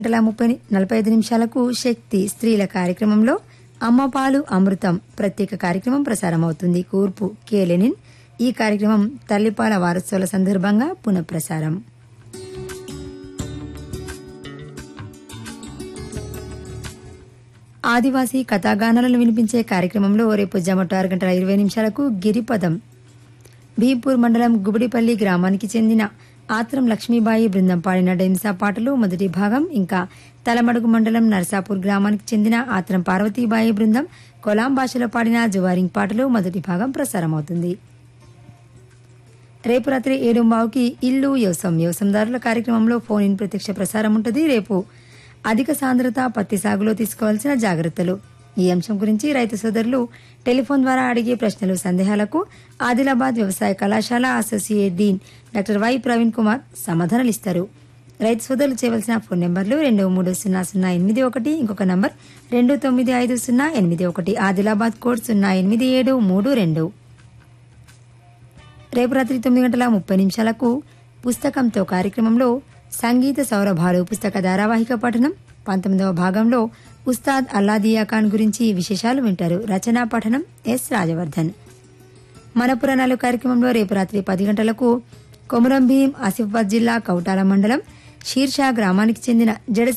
గంటల ముప్పై నలభై ఐదు నిమిషాలకు శక్తి స్త్రీల కార్యక్రమంలో అమ్మపాలు అమృతం ప్రత్యేక కార్యక్రమం ప్రసారమవుతుంది కూర్పు కే లెనిన్ ఈ కార్యక్రమం తల్లిపాల వారోత్సవాల సందర్భంగా పునఃప్రసారం ఆదివాసీ కథాగానాలను వినిపించే కార్యక్రమంలో రేపు జమట ఆరు గంటల ఇరవై నిమిషాలకు గిరిపదం భీంపూర్ మండలం గుబడిపల్లి గ్రామానికి చెందిన ఆత్రం లక్ష్మీబాయి బృందం పాడిన డెంసా పాటలు మొదటి భాగం ఇంకా తలమడుగు మండలం నర్సాపూర్ గ్రామానికి చెందిన ఆత్రం పార్వతీబాయి బృందం కొలాం భాషలో పాడిన జువారింగ్ పాటలు మొదటి భాగం ప్రసారమవుతుంది రేపు రాత్రి ఏడు బావుకి ఇల్లు వ్యవసాయం వ్యవసాయదారుల కార్యక్రమంలో ఫోన్ ఇన్ ప్రత్యక్ష ప్రసారం ఉంటుంది రేపు అధిక సాంద్రత పత్తి సాగులో తీసుకోవాల్సిన జాగ్రత్తలు ఈ అంశం గురించి రైతు సోదరులు టెలిఫోన్ ద్వారా అడిగే ప్రశ్నలు సందేహాలకు ఆదిలాబాద్ వ్యవసాయ కళాశాల associate dean doctor Y Praveen Kumar సమాధానాలు ఇస్తారు రైతు సోదరులు చేయవలసిన ఫోన్ నెంబర్లు రెండు మూడు సున్నా సున్నా ఎనిమిది ఒకటి ఇంకొక నంబర్ రెండు తొమ్మిది ఐదు సున్నా ఎనిమిది ఒకటి ఆదిలాబాద్ కోడ్ సున్నా ఎనిమిది ఏడు మూడు రెండు రేపు రాత్రి తొమ్మిది గంటల ముప్పై నిమిషాలకు పుస్తకంతో కార్యక్రమంలో సంగీత సౌరభాలు పుస్తక ధారావాహిక పఠనం పంతొమ్మిదవ భాగంలో ఉస్తాద్ అల్లాదియా ఖాన్ గురించి విశేషాలు వింటారు రచనా పఠనం ఎస్ రాజవర్ధన్ మన పురాణాలు కార్యక్రమంలో రేపు రాత్రి పది గంటలకు కొమురం భీం ఆసిఫాబాద్ జిల్లా కౌటాల మండలం షీర్షా గ్రామానికి చెందిన జడ